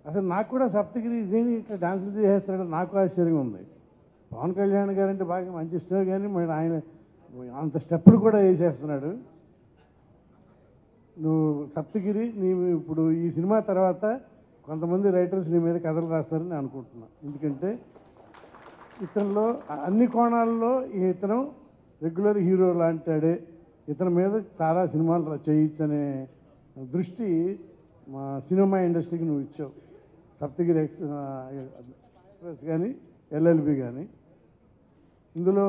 అసలు నాకు కూడా సప్తగిరి ఇదేమి ఇట్లా డాన్సులు చేసేస్తున్నాడు నాకు ఆశ్చర్యంగా ఉంది పవన్ కళ్యాణ్ గారు అంటే బాగా మంచి ఇష్టమే కానీ మరి ఆయన అంత స్టెప్పులు కూడా వేసేస్తున్నాడు నువ్వు సప్తగిరి నీవు ఇప్పుడు ఈ సినిమా తర్వాత కొంతమంది రైటర్స్ నీ మీద కథలు రాస్తారని నేను అనుకుంటున్నా ఎందుకంటే ఇతనిలో అన్ని కోణాల్లో ఈ ఇతను రెగ్యులర్ హీరో లాంటాడే ఇతని మీద చాలా సినిమాలు రా- చేయొచ్చనే దృష్టి మా సినిమా ఇండస్ట్రీకి నువ్వు ఇచ్చావు సప్తగిరి ఎక్స్ ఆ, ఎక్స్ప్రెస్ కానీ ఎల్ఎల్బి కానీ ఇందులో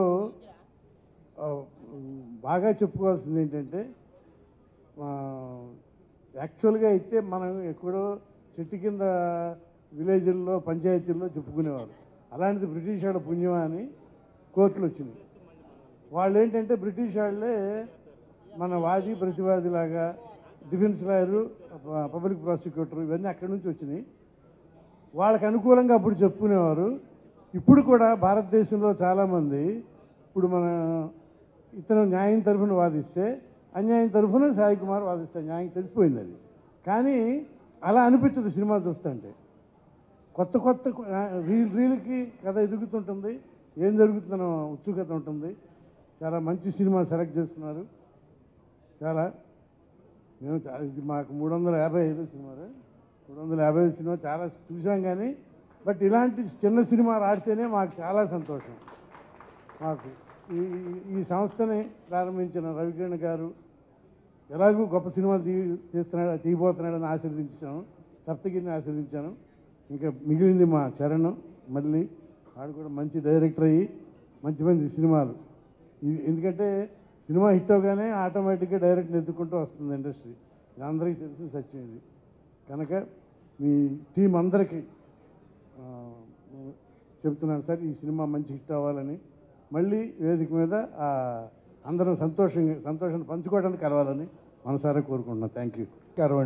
ఆ, బాగా చెప్పుకోవాల్సింది ఏంటంటే ఆ, యాక్చువల్గా అయితే మనం ఎక్కడో చెట్టు కింద విలేజ్ల్లో పంచాయతీల్లో చెప్పుకునేవారు అలాంటిది బ్రిటిష్ వాళ్ళ పుణ్యం అని కోర్టులు వచ్చినాయి వాళ్ళు ఏంటంటే బ్రిటిష్ వాళ్ళే మన వాది ప్రతివాది లాగా డిఫెన్స్ లాయరు పబ్లిక్ ప్రాసిక్యూటర్ ఇవన్నీ అక్కడి నుంచి వచ్చినాయి వాళ్ళకి అనుకూలంగా అప్పుడు చెప్పుకునేవారు ఇప్పుడు కూడా భారతదేశంలో చాలామంది ఇప్పుడు మన ఇతను న్యాయం తరఫున వాదిస్తే అన్యాయం తరఫున సాయి కుమార్ వాదిస్తాడు న్యాయం తెలిసిపోయింది అది కానీ అలా అనిపించదు సినిమా చూస్తుంటే కొత్త కొత్త ఆ, రీల్ రీల్కి కథ ఎదుగుతుంటుంది ఏం జరుగుతుందనో ఉత్సుకత ఉంటుంది చాలా మంచి సినిమా సెలెక్ట్ చేస్తున్నారు చాలా మేము చా- ఇది మాకు మూడు వందల యాభై ఐదు సినిమా మూడు వందల యాభై ఐదు సినిమా చాలా చూసాం కానీ బట్ ఇలాంటి చిన్న సినిమా ఆడితేనే మాకు చాలా సంతోషం మాకు ఈ ఈ- ఈ సంస్థని ప్రారంభించిన రవికిరణ్ గారు ఎలాగూ గొప్ప సినిమాలు తీ తీస్తున్నాడు తీయబోతున్నాడని ఆశీర్వదించాను సప్తగిరిని ఆశీర్వదించాను ఇంకా మిగిలింది మా చరణ్ మళ్ళీ వాడు కూడా మంచి డైరెక్టర్ అయ్యి మంచి మంచి సినిమాలు ఇది ఎందుకంటే సినిమా హిట్ అవగానే ఆటోమేటిక్గా డైరెక్ట్ ఎత్తుకుంటూ వస్తుంది ఇండస్ట్రీ ఇది అందరికీ తెలిసిన సత్యం ఇది కనుక మీ టీం అందరికీ ఆ, నేను చెప్తున్నాను సార్ ఈ సినిమా మంచి హిట్ అవ్వాలని మళ్ళీ వేదిక మీద ఆ, అందరం సంతోషంగా సంతోషాన్ని పంచుకోవడానికి కలవాలని మనసారా కోరుకుంటున్నాను థ్యాంక్ యూ